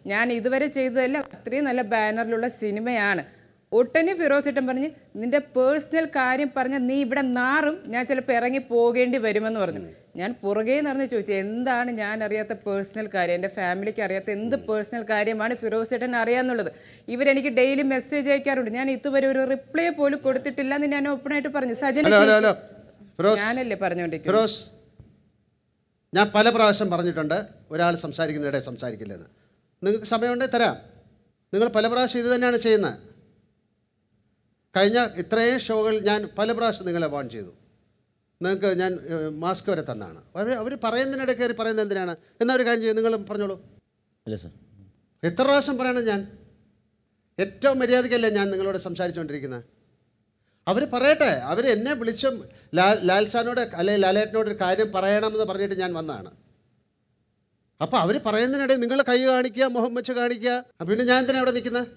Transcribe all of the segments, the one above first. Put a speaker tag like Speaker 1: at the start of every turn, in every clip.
Speaker 1: ഞാൻ ഇതുവരെ ചെയ്തതെല്ലാം അത്രയും നല്ല ബാനറിലുള്ള സിനിമയാണ് ഒട്ടനെ ഫിറോസ് ചേട്ടൻ പറഞ്ഞ് നിന്റെ പേഴ്സണൽ കാര്യം പറഞ്ഞ നീ ഇവിടെ നാറും ഞാൻ ചിലപ്പോൾ ഇറങ്ങി പോകേണ്ടി വരുമെന്ന് പറഞ്ഞു ഞാൻ പുറകെ നടന്ന് ചോദിച്ചു എന്താണ് ഞാൻ അറിയാത്ത പേഴ്സണൽ കാര്യം എൻ്റെ ഫാമിലിക്ക് അറിയാത്ത എന്ത് പേഴ്സണൽ കാര്യമാണ് ഫിറോസ് ചേട്ടൻ അറിയാന്നുള്ളത് ഇവരെനിക്ക് ഡെയിലി മെസ്സേജ് അയക്കാറുണ്ട് ഞാൻ ഇതുവരെ ഒരു റിപ്ലൈ പോലും കൊടുത്തിട്ടില്ല എന്ന് ഞാൻ ഓപ്പണായിട്ട് പറഞ്ഞു സജന
Speaker 2: ഹലോ ഹലോ ഹലോ
Speaker 1: ചേച്ചി
Speaker 2: ഫിറോസ്
Speaker 1: ഞാനല്ലേ പറഞ്ഞുകൊണ്ടിരിക്കുന്നത്
Speaker 2: ഫിറോസ് ഞാൻ പല പ്രാവശ്യം പറഞ്ഞിട്ടുണ്ട് ഒരാൾ സംസാരിക്കുന്നിടെ സംസാരിക്കില്ലെന്ന് നിങ്ങൾക്ക് സമയമുണ്ടെങ്കിൽ തരാം നിങ്ങൾ പല പ്രാവശ്യം ഇത് തന്നെയാണ് ചെയ്യുന്നത് കഴിഞ്ഞ ഇത്രയും ഷോകൾ ഞാൻ പല പ്രാവശ്യം നിങ്ങളെ വാൺ ചെയ്തു നിങ്ങൾക്ക് ഞാൻ ഏഹ്, മാസ്ക് വരെ തന്നാണ് അവർ അവർ പറയുന്നതിനിടെ കയറി പറയുന്നത് എന്തിനാണ് എന്നാ ഒരു കാര്യം ചെയ്യും നിങ്ങൾ പറഞ്ഞോളൂ
Speaker 3: അല്ല സാർ
Speaker 2: എത്ര പ്രാവശ്യം പറയണം ഞാൻ ഏറ്റവും മര്യാദയ്ക്കല്ലേ ഞാൻ നിങ്ങളോട് സംസാരിച്ചുകൊണ്ടിരിക്കുന്നത് അവർ പറയട്ടെ അവർ എന്നെ വിളിച്ചും ലാൽ ലാൽ സാറിനോട് അല്ലെങ്കിൽ ലാലേട്ടനോട് ഒരു കാര്യം പറയണമെന്ന് പറഞ്ഞിട്ട് ഞാൻ വന്നതാണ് അപ്പോൾ അവർ പറയുന്നതിനിടെ നിങ്ങൾ കൈ കാണിക്കുക മുഖം വെച്ച് കാണിക്കുക ആ, പിന്നെ ഞാൻ എന്തിനാ അവിടെ നിൽക്കുന്നത്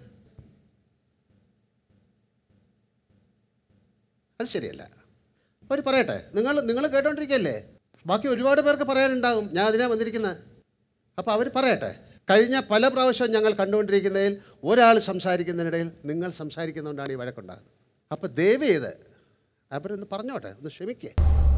Speaker 2: അത് ശരിയല്ല അവർ പറയട്ടെ നിങ്ങൾ നിങ്ങൾ കേട്ടോണ്ടിരിക്കുകയല്ലേ ബാക്കി ഒരുപാട് പേർക്ക് പറയാനുണ്ടാകും ഞാൻ അതിനാ വന്നിരിക്കുന്നത് അപ്പോൾ അവർ പറയട്ടെ കഴിഞ്ഞ പല പ്രാവശ്യവും ഞങ്ങൾ കണ്ടുകൊണ്ടിരിക്കുന്നതിൽ ഒരാൾ സംസാരിക്കുന്നതിനിടയിൽ നിങ്ങൾ സംസാരിക്കുന്നതുകൊണ്ടാണ് ഈ വഴക്കുണ്ടാകുന്നത് അപ്പോൾ ദയവ് ചെയ്ത് അവരൊന്ന് പറഞ്ഞോട്ടെ ഒന്ന് ക്ഷമിക്കേ